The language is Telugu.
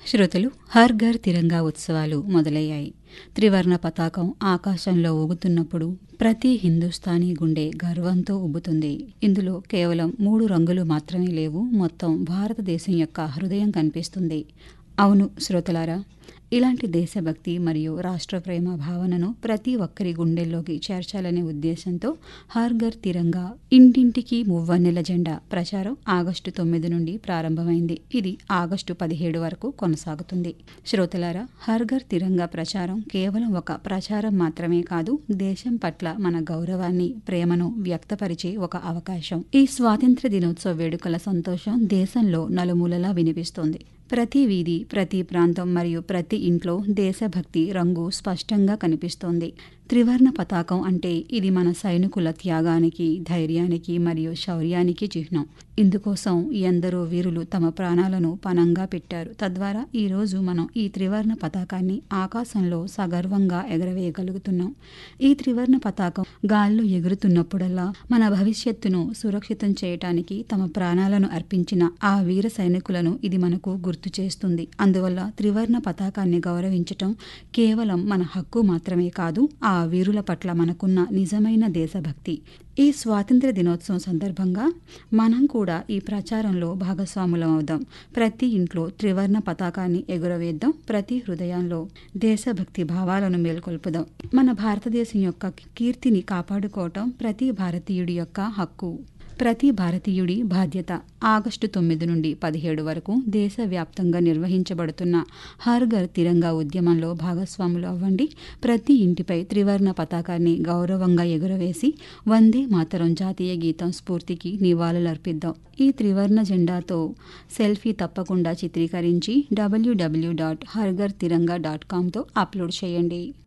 శ్రోతలు హర్ ఘర్ తిరంగా ఉత్సవాలు మొదలయ్యాయి త్రివర్ణ పతాకం ఆకాశంలో ఊగుతున్నప్పుడు ప్రతి హిందుస్థానీ గుండె గర్వంతో ఉబ్బుతుంది ఇందులో కేవలం మూడు రంగులు మాత్రమే లేవు మొత్తం భారతదేశం యొక్క హృదయం కనిపిస్తుంది అవును శ్రోతలారా ఇలాంటి దేశభక్తి మరియు రాష్ట్ర ప్రేమ భావనను ప్రతి ఒక్కరి గుండెల్లోకి చేర్చాలనే ఉద్దేశంతో హర్ ఘర్ తిరంగా ఇంటింటికి మువ్వన్నెల జెండా ప్రచారం ఆగస్టు తొమ్మిది నుండి ప్రారంభమైంది ఇది ఆగస్టు పదిహేడు వరకు కొనసాగుతుంది శ్రోతలారా హర్ ఘర్ తిరంగా ప్రచారం కేవలం ఒక ప్రచారం మాత్రమే కాదు దేశం పట్ల మన గౌరవాన్ని ప్రేమను వ్యక్తపరిచే ఒక అవకాశం ఈ స్వాతంత్ర దినోత్సవ వేడుకల సంతోషం దేశంలో నలుమూలలా వినిపిస్తోంది ప్రతి వీధి ప్రతి ప్రాంతం మరియు ప్రతి ఇంట్లో దేశభక్తి రంగు స్పష్టంగా కనిపిస్తోంది త్రివర్ణ పతాకం అంటే ఇది మన సైనికుల త్యాగానికి ధైర్యానికి మరియు శౌర్యానికి చిహ్నం ఇందుకోసం ఎందరో వీరులు తమ ప్రాణాలను పనంగా పెట్టారు తద్వారా ఈరోజు మనం ఈ త్రివర్ణ పతాకాన్ని ఆకాశంలో సగర్వంగా ఎగరవేయగలుగుతున్నాం ఈ త్రివర్ణ పతాకం గాల్లో ఎగురుతున్నప్పుడల్లా మన భవిష్యత్తును సురక్షితం చేయటానికి తమ ప్రాణాలను అర్పించిన ఆ వీర సైనికులను ఇది మనకు గుర్తు చేస్తుంది అందువల్ల త్రివర్ణ పతాకాన్ని గౌరవించటం కేవలం మన హక్కు మాత్రమే కాదు ఆ వీరుల పట్ల మనకున్న నిజమైన దేశభక్తి ఈ స్వాతంత్ర దినోత్సవం సందర్భంగా మనం కూడా ఈ ప్రచారంలో భాగస్వాములం అవుదాం ప్రతి ఇంట్లో త్రివర్ణ పతాకాన్ని ఎగురవేద్దాం ప్రతి హృదయంలో దేశభక్తి భావాలను మేల్కొల్పుదాం మన భారతదేశం యొక్క కీర్తిని కాపాడుకోవటం ప్రతి భారతీయుడి యొక్క హక్కు ప్రతి భారతీయుడి బాధ్యత ఆగస్టు తొమ్మిది నుండి పదిహేడు వరకు దేశవ్యాప్తంగా నిర్వహించబడుతున్న హర్ ఘర్ తిరంగా ఉద్యమంలో భాగస్వాములు అవ్వండి ప్రతి ఇంటిపై త్రివర్ణ పతాకాన్ని గౌరవంగా ఎగురవేసి వందే మాతరం జాతీయ గీతం స్ఫూర్తికి నివాళులర్పిద్దాం ఈ త్రివర్ణ జెండాతో సెల్ఫీ తప్పకుండా చిత్రీకరించి డబ్ల్యూడబ్ల్యూ డాట్ హర్ఘర్ తిరంగా డాట్ కామ్తో అప్లోడ్ చేయండి